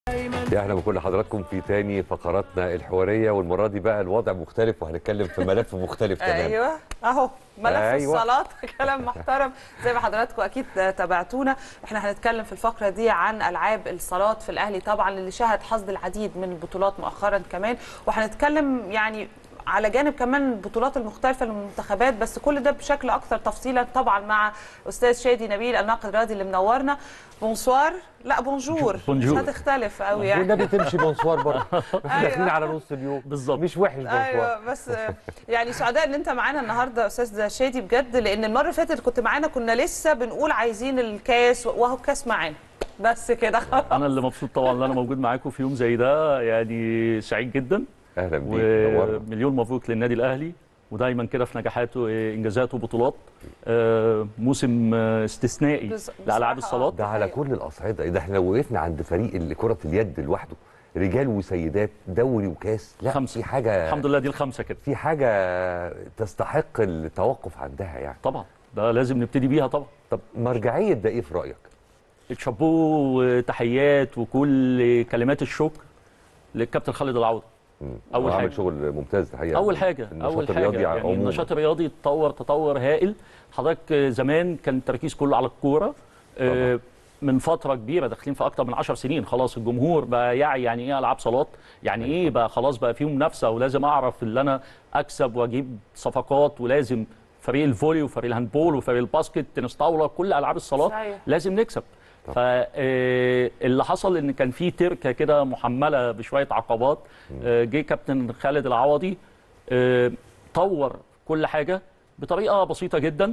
يا اهلا بكل حضراتكم في تاني فقراتنا الحواريه والمره دي بقى الوضع مختلف وهنتكلم في ملف مختلف تماما ايوه اهو ملف أيوة. أيوة. الصلاه كلام محترم زي ما حضراتكم اكيد تابعتونا احنا هنتكلم في الفقره دي عن العاب الصالات في الاهلي طبعا اللي شهد حصد العديد من البطولات مؤخرا كمان وهنتكلم يعني على جانب كمان البطولات المختلفه للمنتخبات بس كل ده بشكل اكثر تفصيلا طبعا مع استاذ شادي نبيل الناقد الرياضي اللي منورنا بونسوار لا بونجور بونجور. مش هتختلف قوي يعني والنبي تمشي بونسوار برضه احنا أيوة. داخلين على نص اليوم بالظبط. مش وحش بونسوار ايوه بس يعني سعداء ان انت معانا النهارده يا استاذ شادي بجد لان المره اللي فاتت كنت معانا كنا لسه بنقول عايزين الكاس وهو الكاس معانا بس كده خلاص انا اللي مبسوط طبعا ان انا موجود معاكم في يوم زي ده يعني سعيد جدا اهلا بيك نورنا ومليون مبروك للنادي الاهلي ودايما كده في نجاحاته إيه، انجازاته وبطولات آه، موسم آه، استثنائي بص- لالعاب بصراحة الصالات ده على كل الاصعده ده احنا لو وقفنا عند فريق اللي كره اليد لوحده رجال وسيدات دوري وكاس لا خمسة. في حاجه الحمد لله دي الخمسه كده في حاجه تستحق التوقف عندها يعني طبعا ده لازم نبتدي بيها طبعا طب مرجعيه ده ايه في رايك الشابو وتحيات وكل كلمات الشكر للكابتن خالد العوضي أول هو عامل حاجة. شغل ممتاز الحقيقه اول حاجه النشاط اول حاجه الرياضي يعني عموماً. النشاط الرياضي اتطور تطور هائل حضرتك زمان كان التركيز كله على الكوره آه، من فتره كبيره داخلين في اكتر من 10 سنين خلاص الجمهور بقى يعي يعني ايه العاب صالات يعني ايه بقى خلاص بقى فيه منافسه ولازم اعرف اللي انا اكسب واجيب صفقات ولازم فريق الفولي وفريق الهاندبول وفريق الباسكت تنس طاوله كل العاب الصالات صحيح. لازم نكسب فاللي حصل ان كان في تركه كده محمله بشويه عقبات آه، جه كابتن خالد العوضي آه، طور كل حاجه بطريقه بسيطه جدا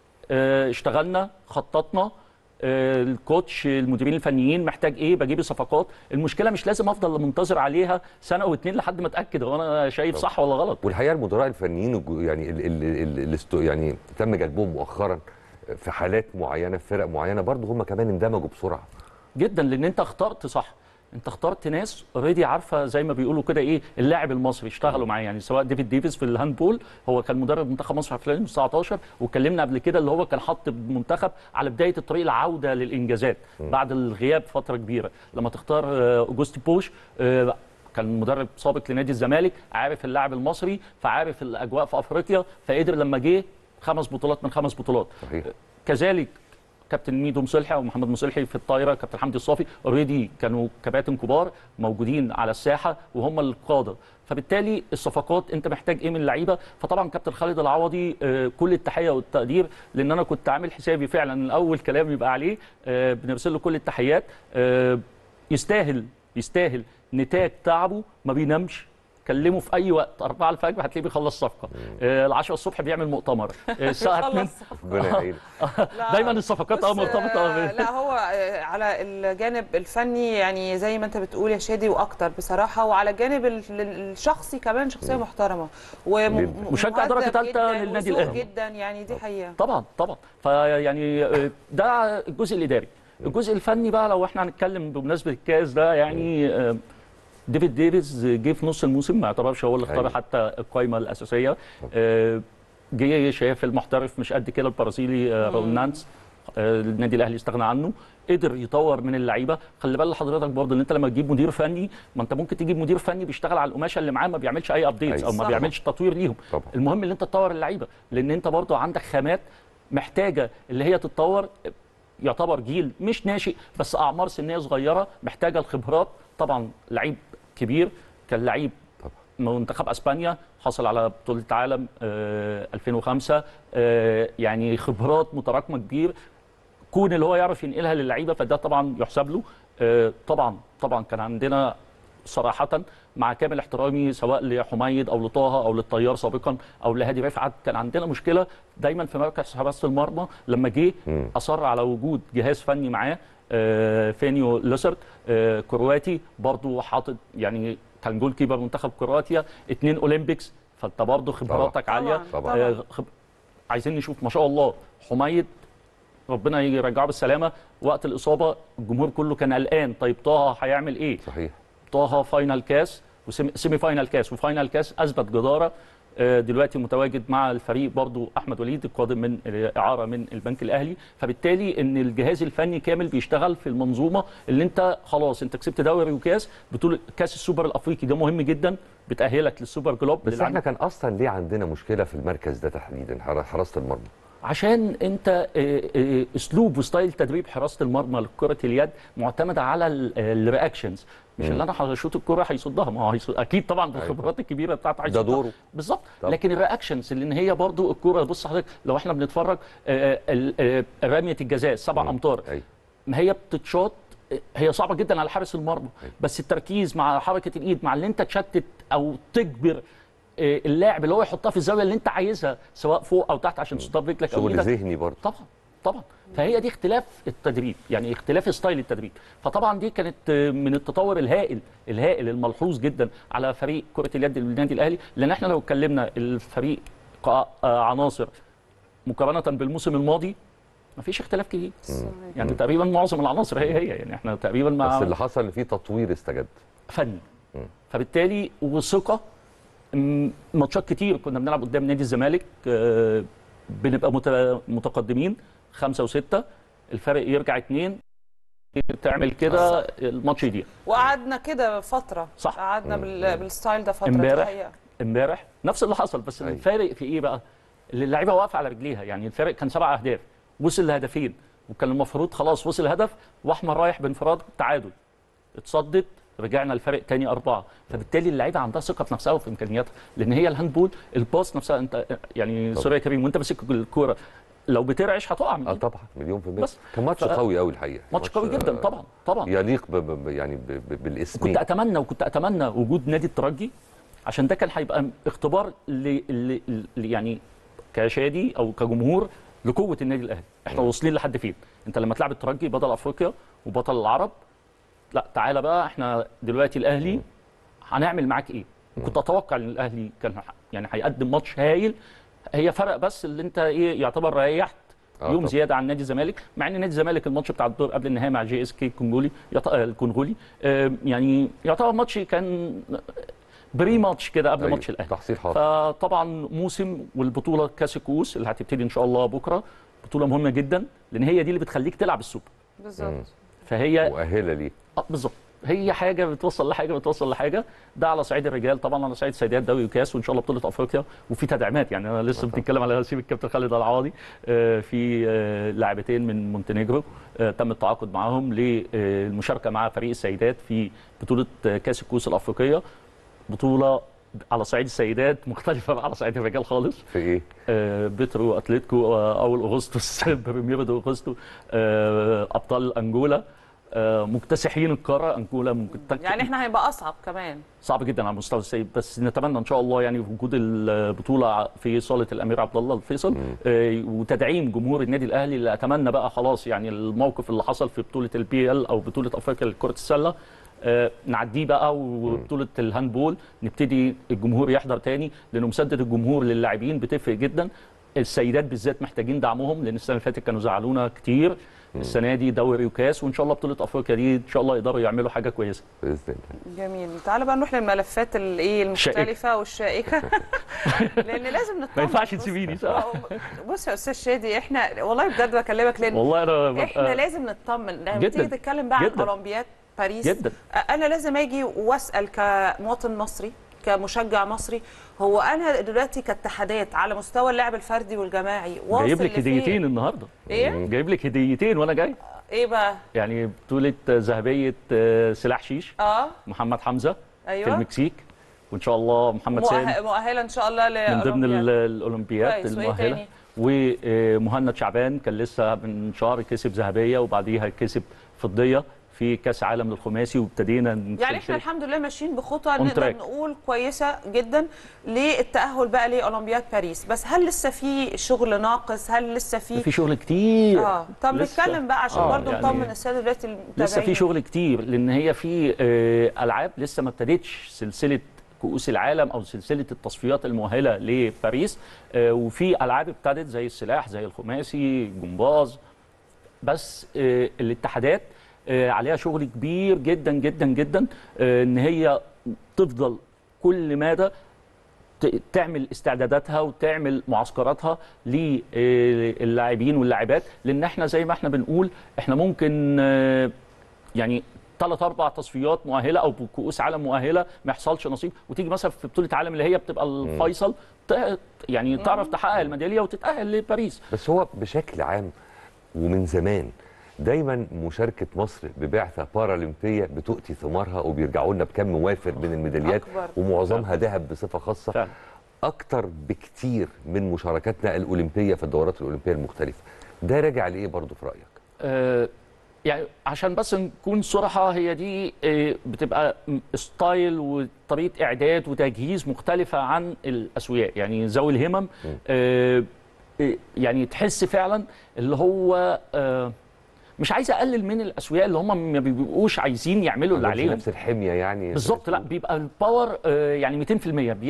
آه، اشتغلنا خططنا آه، الكوتش المديرين الفنيين محتاج ايه بجيب الصفقات المشكله مش لازم افضل منتظر عليها سنه او اتنين لحد ما اتاكد هو انا شايف صح ولا غلط والحقيقه المدراء الفنيين الجو- يعني ال ال ال ال الاستو- يعني تم جلبهم مؤخرا في حالات معينه في فرق معينه برضه هم كمان اندمجوا بسرعه جدا لان انت اخترت صح انت اخترت ناس اوريدي عارفه زي ما بيقولوا كده ايه اللاعب المصري اشتغلوا معاه يعني سواء ديفيد ديفيس في الهاندبول هو كان مدرب منتخب مصر في 2019 واتكلمنا قبل كده اللي هو كان حط المنتخب على بدايه الطريق العوده للانجازات بعد الغياب فتره كبيره لما تختار آه، اوجوست بوش آه، كان مدرب سابق لنادي الزمالك عارف اللاعب المصري فعارف الاجواء في افريقيا فقدر لما جه خمس بطولات من خمس بطولات صحيح كذلك كابتن ميدو مصلحي ومحمد مصلحي في الطايره كابتن حمدي الصافي اوريدي كانوا كباتن كبار موجودين على الساحه وهم القاده فبالتالي الصفقات انت محتاج ايه من اللعيبه فطبعا كابتن خالد العوضي آه، كل التحيه والتقدير لان انا كنت عامل حسابي فعلا اول كلام يبقى عليه آه، بنرسل له كل التحيات آه، يستاهل يستاهل نتاج تعبه ما بينامش كلمه في اي وقت 4 الفجر هتلاقيه بيخلص صفقه آه، ال 10 الصبح بيعمل مؤتمر آه، الساعه 2 خلص. ربنا يعينك لا، دايما الصفقات اه بص، مرتبطه آه، ب- لا هو آه، على الجانب الفني يعني زي ما انت بتقول يا شادي واكتر بصراحه وعلى الجانب ال- ال- الشخصي كمان شخصيه محترمه جداً. مشجع درجة ومهذب تالتة جداً للنادي وذوق الأهلي. جدا يعني دي حقيقه طبعا طبعا فيعني آه، ده الجزء الاداري الجزء الفني بقى لو احنا هنتكلم بمناسبه الكاس ده يعني آه، ديفيد ديفيز جه في نص الموسم ما اعتبرش هو اللي اختار أيوة. حتى القائمه الاساسيه آه، جه شايف المحترف مش قد كده البرازيلي آه، راول نانس آه، النادي الاهلي استغنى عنه قدر يطور من اللعيبه خلي بال حضرتك برضه ان انت لما تجيب مدير فني ما انت ممكن تجيب مدير فني بيشتغل على القماشه اللي معاه ما بيعملش اي ابديتس أيوة. او ما صح. بيعملش تطوير ليهم طبعا. المهم ان انت تطور اللعيبه لان انت برضه عندك خامات محتاجه اللي هي تتطور يعتبر جيل مش ناشئ بس اعمار سنيه صغيره محتاجه الخبرات طبعا لعيب كبير كان لعيب طبعا منتخب اسبانيا حصل على بطوله عالم آه 2005 آه يعني خبرات متراكمه كبير كون اللي هو يعرف ينقلها للعيبه فده طبعا يحسب له آه طبعا طبعا كان عندنا صراحه مع كامل احترامي سواء لحميد او لطه او للطيار سابقا او لهادي رفعت كان عندنا مشكله دايما في مركز حراسه المرمى لما جه مم. اصر على وجود جهاز فني معاه آه، فينيو ليسرت آه، كرواتي برضو حاطط يعني كان جول كيبر منتخب كرواتيا اتنين اولمبيكس فانت برضو خبراتك طبعاً، عاليه طبعاً. آه، خب... عايزين نشوف ما شاء الله حميد ربنا يرجعه بالسلامه وقت الاصابه الجمهور كله كان قلقان طيب طه هيعمل ايه صحيح طه فاينل كاس وسيمي فاينل كاس وفاينل كاس اثبت جداره آه، دلوقتي متواجد مع الفريق برضو احمد وليد القادم من اعاره من البنك الاهلي فبالتالي ان الجهاز الفني كامل بيشتغل في المنظومه اللي انت خلاص انت كسبت دوري وكاس بطوله كاس السوبر الافريقي ده مهم جدا بتاهلك للسوبر جلوب بس اللي احنا كان اصلا ليه عندنا مشكله في المركز ده تحديدا حر- حراسه المرمى عشان انت آه، آه، اسلوب وستايل تدريب حراسه المرمى لكره اليد معتمده على الرياكشنز مش اللي انا هشوط الكره هيصدها ما هو هيصد... اكيد طبعا بالخبرات الكبيره بتاعته ده هيصدها. دوره. بالظبط طب. لكن الرياكشنز لان هي برضو الكوره بص حضرتك لو احنا بنتفرج آه، ال- آه، رميه الجزاء سبع امتار ايوه ما هي بتتشاط هي صعبه جدا على حارس المرمى بس التركيز مع حركه الايد مع اللي انت تشتت او تجبر آه، اللاعب اللي هو يحطها في الزاويه اللي انت عايزها سواء فوق او تحت عشان تصطاد رجلك او شغل ايدك ذهني برضه طبعا طبعا فهي دي اختلاف التدريب يعني اختلاف ستايل التدريب فطبعا دي كانت آه، من التطور الهائل الهائل الملحوظ جدا على فريق كره اليد للنادي الاهلي لان احنا لو اتكلمنا الفريق كعناصر مقارنه بالموسم الماضي ما فيش اختلاف كبير يعني تقريبا معظم العناصر هي هي يعني احنا تقريبا مع بس اللي حصل ان في تطوير استجد فني فبالتالي وثقه م- ماتشات كتير كنا بنلعب قدام نادي الزمالك آه، بنبقى مت- متقدمين خمسة وستة الفرق يرجع اتنين تعمل كده الماتش يضيع وقعدنا كده فتره صح. قعدنا بال... بالستايل ده فتره امبارح الحقيقة. امبارح نفس اللي حصل بس أيوة. الفارق في ايه بقى؟ اللي اللعيبه واقفه على رجليها يعني الفارق كان سبع اهداف وصل لهدفين وكان المفروض خلاص وصل هدف واحمر رايح بانفراد تعادل اتصدت رجعنا الفرق تاني أربعة فبالتالي اللعيبة عندها ثقة في نفسها وفي إمكانياتها لأن هي الهاندبول الباص نفسها أنت يعني سوري يا كريم وأنت ماسك الكورة لو بترعش هتقع من اه إيدك. طبعا مليون في المية بس. كان ماتش ف- قوي قوي الحقيقه ماتش قوي جدا آه، طبعا طبعا يليق ب ب يعني ب ب بالاسمين كنت اتمنى وكنت اتمنى وجود نادي الترجي عشان ده كان هيبقى اختبار ل... ل... ل... يعني كشادي او كجمهور لقوه النادي الاهلي احنا واصلين لحد فين انت لما تلعب الترجي بطل افريقيا وبطل العرب لا تعالى بقى احنا دلوقتي الاهلي هنعمل معاك ايه كنت اتوقع ان الاهلي كان ح- يعني هيقدم ماتش هايل هي فرق بس اللي انت ايه يعتبر ريحت آه يوم طبعا. زياده عن نادي الزمالك مع ان نادي الزمالك الماتش بتاع الدور قبل النهائي مع جي اس كي الكونغولي يعت- آه، الكونغولي آه، يعني يعتبر ماتش كان بري ماتش كده قبل أيوة، ماتش الاهلي تحصيل حاصل فطبعا موسم والبطوله كاس الكؤوس اللي هتبتدي ان شاء الله بكره بطوله مهمه جدا لان هي دي اللي بتخليك تلعب السوبر بالظبط فهي مؤهله ليه آه، بالظبط هي حاجه بتوصل لحاجه بتوصل لحاجه ده على صعيد الرجال طبعا على صعيد سيدات دوري وكاس وان شاء الله بطوله افريقيا وفي تدعيمات يعني انا لسه بنتكلم على سيب الكابتن خالد العوضي آه، في آه، لاعبتين من مونتينيجرو آه، تم التعاقد معاهم للمشاركه مع فريق السيدات في بطوله آه، كاس الكؤوس الافريقيه بطوله على صعيد السيدات مختلفه على صعيد الرجال خالص في ايه آه، بيترو اتلتيكو آه، اول اغسطس بريميرو دو اغسطو آه، ابطال انجولا آه، مكتسحين القاره انجولا مكت- يعني احنا هيبقى اصعب كمان صعب جدا على المستوى السيد بس نتمنى ان شاء الله يعني وجود البطوله في صاله الامير عبد الله الفيصل آه، وتدعيم جمهور النادي الاهلي اللي اتمنى بقى خلاص يعني الموقف اللي حصل في بطوله البي ال او بطوله افريقيا لكره السله آه، نعديه بقى وبطوله الهاندبول نبتدي الجمهور يحضر تاني لانه مسدد الجمهور للاعبين بتفرق جدا السيدات بالذات محتاجين دعمهم لان السنه اللي فاتت كانوا زعلونا كتير السنه دي دوري وكاس وان شاء الله بطوله افريقيا دي ان شاء الله يقدروا يعملوا حاجه كويسه باذن الله جميل تعالى بقى نروح للملفات الايه الشائكة. المختلفه والشائكه لان لازم نطمن ما ينفعش بص- تسيبيني صح بص يا استاذ شادي احنا والله بجد بكلمك لان والله انا ببقى احنا لازم نطمن لما جداً. تيجي تتكلم بقى عن جداً. اولمبياد باريس جدا انا لازم اجي واسال كمواطن مصري كمشجع مصري هو انا دلوقتي كاتحادات على مستوى اللعب الفردي والجماعي واصل جايب لك لفين؟ هديتين النهارده ايه جايب لك هديتين وانا جاي ايه بقى يعني بطوله ذهبيه آه، سلاح شيش اه محمد حمزه في ايوه المكسيك وان شاء الله محمد سالم مؤهل- مؤهله ان شاء الله من ضمن ال- لأولمبياد. الاولمبياد كويس، وإيه المؤهله تاني؟ ومهند شعبان كان لسه من شهر كسب ذهبيه وبعديها كسب فضيه في كاس عالم للخماسي وابتدينا يعني احنا الحمد لله ماشيين بخطى On نقدر track. نقول كويسه جدا للتاهل بقى لاولمبياد باريس بس هل لسه في شغل ناقص هل لسه في في شغل كتير اه طب لسه- نتكلم بقى عشان آه، برضو يعني نطمن الساده دلوقتي المتابعين لسه في شغل كتير لان هي في آه، العاب لسه ما ابتدتش سلسله كؤوس العالم او سلسله التصفيات المؤهله لباريس آه، وفي العاب ابتدت زي السلاح زي الخماسي الجمباز بس آه، الاتحادات آه، عليها شغل كبير جدا جدا جدا آه، ان هي تفضل كل مدى ت- تعمل استعداداتها وتعمل معسكراتها للاعبين واللاعبات لان احنا زي ما احنا بنقول احنا ممكن آه، يعني ثلاث اربع تصفيات مؤهله او كؤوس عالم مؤهله ما يحصلش نصيب وتيجي مثلا في بطوله عالم اللي هي بتبقى الفيصل ت- يعني تعرف تحقق الميداليه وتتاهل لباريس بس هو بشكل عام ومن زمان دايما مشاركه مصر ببعثه بارالمبيه بتؤتي ثمارها وبيرجعوا لنا بكم وافر من الميداليات أكبر. ومعظمها ذهب بصفه خاصه فعلا اكتر بكتير من مشاركاتنا الاولمبيه في الدورات الاولمبيه المختلفه ده راجع لايه برضو في رايك آه، يعني عشان بس نكون صراحة هي دي آه، بتبقى م- ستايل وطريقة إعداد وتجهيز مختلفة عن الأسوياء يعني ذوي الهمم آه، آه، يعني تحس فعلا اللي هو آه، مش عايز أقلل من الأسوياء اللي هم ما بيبقوش عايزين يعملوا اللي عندهمش عليهم نفس الحميه يعني بالظبط لا بيبقى الباور آه، يعني 200%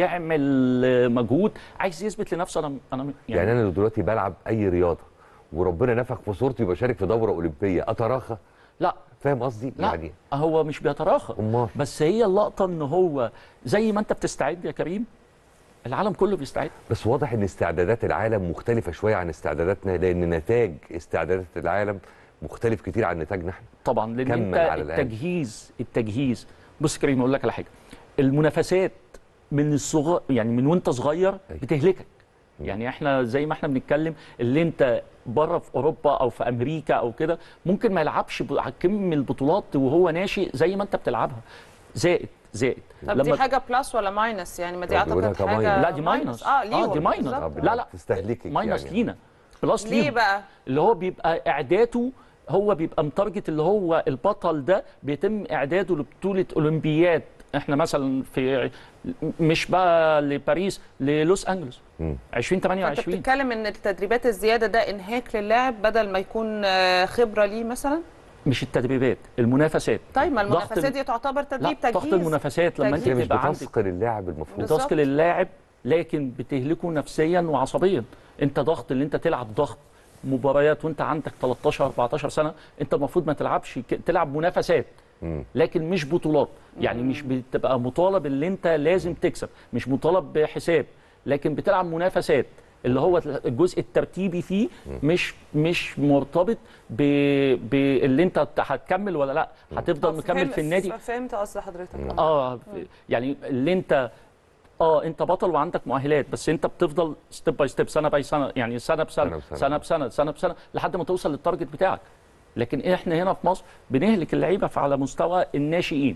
بيعمل آه، مجهود عايز يثبت لنفسه انا انا يعني انا لو دلوقتي بلعب اي رياضه وربنا نفخ في صورتي وبشارك في دوره اولمبيه اتراخى لا فاهم قصدي لا يعني هو مش بيتراخى امال بس هي اللقطه ان هو زي ما انت بتستعد يا كريم العالم كله بيستعد بس واضح ان استعدادات العالم مختلفه شويه عن استعداداتنا لان نتاج استعدادات العالم مختلف كتير عن نتاجنا احنا طبعا لان كمل انت على الأقل. التجهيز التجهيز بص يا كريم اقول لك على حاجه المنافسات من الصغر يعني من وانت صغير أيوة. بتهلكك يعني احنا زي ما احنا بنتكلم اللي انت بره في اوروبا او في امريكا او كده ممكن ما يلعبش ب- على كم البطولات وهو ناشئ زي ما انت بتلعبها زائد زائد طب دي حاجه بلس ولا ماينس يعني ما دي طب بيقولها اعتقد كماينس. حاجه لا دي ماينس اه ليه اه دي ماينس بالظبط. لا لا تستهلكك ماينس يعني. لينا بلس ليه ليهم. بقى اللي هو بيبقى اعداده هو بيبقى متارجت اللي هو البطل ده بيتم اعداده لبطوله اولمبياد احنا مثلا في مش بقى لباريس للوس انجلوس مم. فانت 2028 بتتكلم ان التدريبات الزياده ده انهاك للاعب بدل ما يكون آه، خبره ليه مثلا مش التدريبات المنافسات طيب ما ضغط المنافسات ال- دي تعتبر لا تدريب ضغط تجهيز المنافسات لما انت تجهيز. هي مش تبقى عندك بتثقل اللاعب المفروض بالظبط. بتثقل اللاعب لكن بتهلكه نفسيا وعصبيا انت ضغط اللي انت تلعب ضغط مباريات وانت عندك 13 14 سنه انت المفروض ما تلعبش ك- تلعب منافسات مم. لكن مش بطولات يعني مش بتبقى مطالب اللي انت لازم تكسب مش مطالب بحساب لكن بتلعب منافسات اللي هو الجزء الترتيبي فيه مش مش مرتبط ب... باللي انت هتكمل ولا لا هتفضل طب مكمل فهم- في النادي فهمت قصد حضرتك اه يعني اللي انت اه انت بطل وعندك مؤهلات بس انت بتفضل ستيب باي ستيب سنه باي سنه يعني سنه سنة بسنه بسنة. سنه بسنه سنه بسنه لحد ما توصل للتارجت بتاعك لكن احنا هنا في مصر بنهلك اللعيبه في- على مستوى الناشئين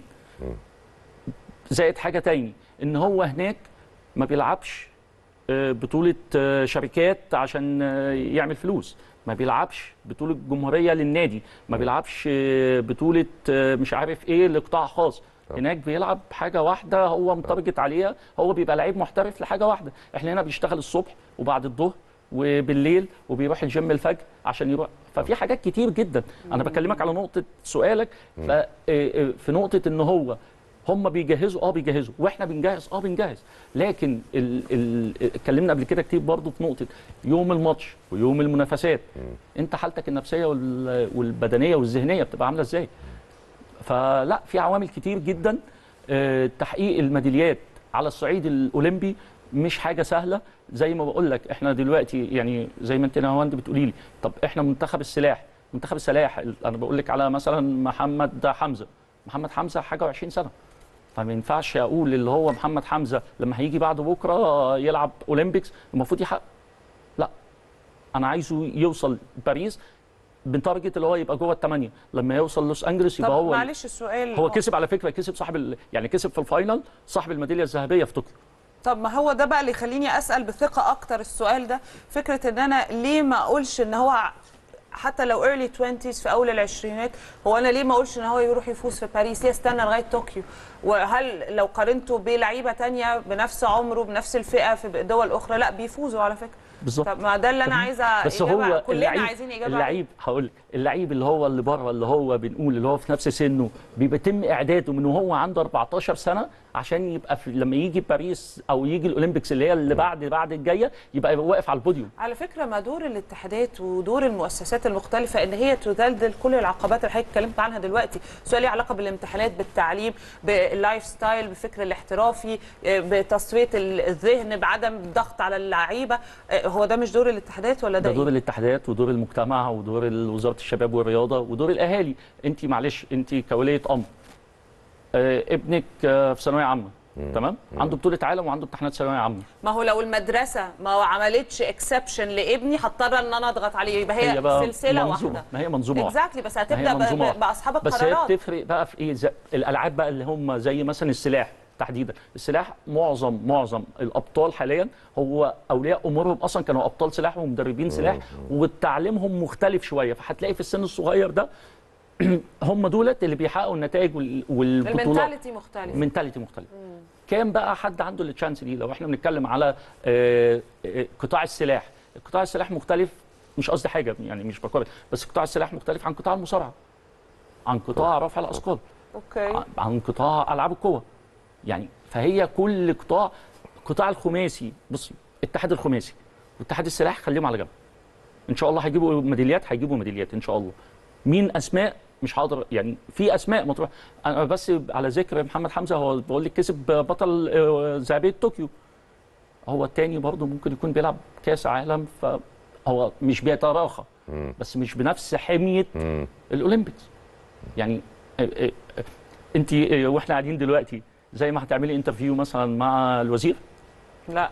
زائد حاجه تاني ان هو هناك ما بيلعبش آه، بطوله آه، شركات عشان آه، يعمل فلوس ما بيلعبش بطوله جمهوريه للنادي ما بيلعبش آه، بطوله آه، مش عارف ايه لقطاع خاص طب. هناك بيلعب حاجه واحده هو متارجت عليها هو بيبقى لعيب محترف لحاجه واحده احنا هنا بيشتغل الصبح وبعد الظهر وبالليل وبيروح الجيم الفجر عشان يروح ففي حاجات كتير جدا انا بكلمك على نقطه سؤالك ف- آه، آه، في نقطه ان هو هم بيجهزوا اه بيجهزوا واحنا بنجهز اه بنجهز لكن ال- ال- اتكلمنا قبل كده كتير برضو في نقطه يوم الماتش ويوم المنافسات انت حالتك النفسيه وال- والبدنيه والذهنيه بتبقى عامله ازاي فلا في عوامل كتير جدا آه، تحقيق الميداليات على الصعيد الاولمبي مش حاجه سهله زي ما بقول لك احنا دلوقتي يعني زي ما انت نهاوند بتقولي لي طب احنا منتخب السلاح منتخب السلاح انا بقول لك على مثلا محمد حمزه محمد حمزه حاجه و20 سنه فما ينفعش اقول اللي هو محمد حمزه لما هيجي بعد بكره يلعب اولمبيكس المفروض يحقق لا انا عايزه يوصل باريس بتارجت اللي هو يبقى جوه الثمانيه لما يوصل لوس انجلوس طب يبقى هو معلش السؤال هو كسب على فكره كسب صاحب ال... يعني كسب في الفاينل صاحب الميداليه الذهبيه في طوكيو طب ما هو ده بقى اللي يخليني اسال بثقه اكتر السؤال ده فكره ان انا ليه ما اقولش ان هو حتى لو early 20s في اول العشرينات هو انا ليه ما اقولش ان هو يروح يفوز في باريس ليه استنى لغايه طوكيو وهل لو قارنته بلعيبه تانية بنفس عمره بنفس الفئه في دول اخرى لا بيفوزوا على فكره بالظبط طب ما ده اللي انا تمام. عايزه بس إجابة. هو كلنا اللعيب عايزين اجابه عليه. اللعيب هقول لك اللعيب اللي هو اللي بره اللي هو بنقول اللي هو في نفس سنه بيتم اعداده من وهو عنده 14 سنه عشان يبقى في لما يجي باريس او يجي الاولمبيكس اللي هي اللي بعد بعد الجايه يبقى واقف على البوديوم على فكره ما دور الاتحادات ودور المؤسسات المختلفه ان هي تدلدل كل العقبات اللي حضرتك اتكلمت عنها دلوقتي سواء ليه علاقه بالامتحانات بالتعليم باللايف ستايل بالفكر الاحترافي آه، بتصفيه الذهن بعدم الضغط على اللعيبه آه، هو ده مش دور الاتحادات ولا ده, ده دور إيه؟ الاتحادات ودور المجتمع ودور وزاره الشباب والرياضه ودور الاهالي انت معلش انت كوليه امر آه، ابنك آه، في ثانويه عامه تمام عنده بطوله عالم وعنده امتحانات ثانويه عامه ما هو لو المدرسه ما عملتش اكسبشن لابني هضطر ان انا اضغط عليه يبقى هي, هي بقى سلسله منظومة. واحده ما هي منظومه واحدة. اكزاكتلي بس ما هي هتبدا منظومة ب- واحدة. باصحاب بس هي القرارات بتفرق بقى في ايه زي الالعاب بقى اللي هم زي مثلا السلاح تحديدا السلاح معظم معظم الابطال حاليا هو اولياء امورهم اصلا كانوا ابطال سلاح ومدربين سلاح وتعليمهم مختلف شويه فهتلاقي في السن الصغير ده هم دولت اللي بيحققوا النتائج وال- والبطولات المنتاليتي مختلفه منتاليتي مختلف كام بقى حد عنده التشانس دي لو احنا بنتكلم على آه، آه، قطاع السلاح قطاع السلاح مختلف مش قصدي حاجه يعني مش بقول بس قطاع السلاح مختلف عن قطاع المصارعه عن قطاع رفع الاثقال اوكي عن قطاع العاب القوه يعني فهي كل قطاع قطاع الخماسي بصي الاتحاد الخماسي واتحاد السلاح خليهم على جنب ان شاء الله هيجيبوا ميداليات هيجيبوا ميداليات ان شاء الله مين اسماء مش حاضر يعني في اسماء مطروح انا بس على ذكر محمد حمزه هو بقول لك كسب بطل آه، ذهبيه طوكيو هو التاني برضه ممكن يكون بيلعب كاس عالم فهو مش بيتراخى بس مش بنفس حميه مم. الاولمبيكس يعني انت واحنا قاعدين دلوقتي زي ما هتعملي انترفيو مثلا مع الوزير لا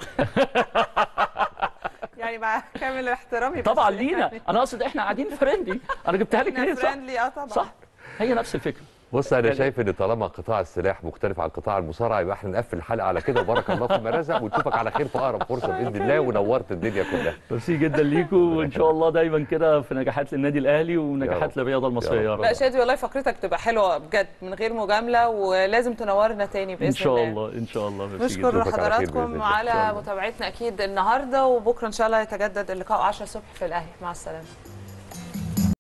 يعني مع كامل احترامي بس طبعا يعني لينا انا اقصد احنا قاعدين فريندلي انا جبتها لك احنا ليه صح فريندلي اه طبعا صح هي نفس الفكره بص انا يعني- شايف ان طالما قطاع السلاح مختلف عن قطاع المصارعه يبقى احنا نقفل الحلقه على كده وبارك الله فيما رزق ونشوفك على خير في اقرب فرصه باذن الله ونورت الدنيا كلها ميرسي جدا ليكم وان شاء الله دايما كده في نجاحات للنادي الاهلي ونجاحات رب. للرياضه المصريه يا لا رب شادي والله فقرتك تبقى حلوه بجد من غير مجامله ولازم تنورنا تاني باذن ان شاء الله الله ان شاء الله ميرسي نشكر جدا نشوفك على خير بإذن حضراتكم الله. إن شاء على الله. متابعتنا اكيد النهارده وبكره ان شاء الله يتجدد اللقاء 10 الصبح في الاهلي مع السلامه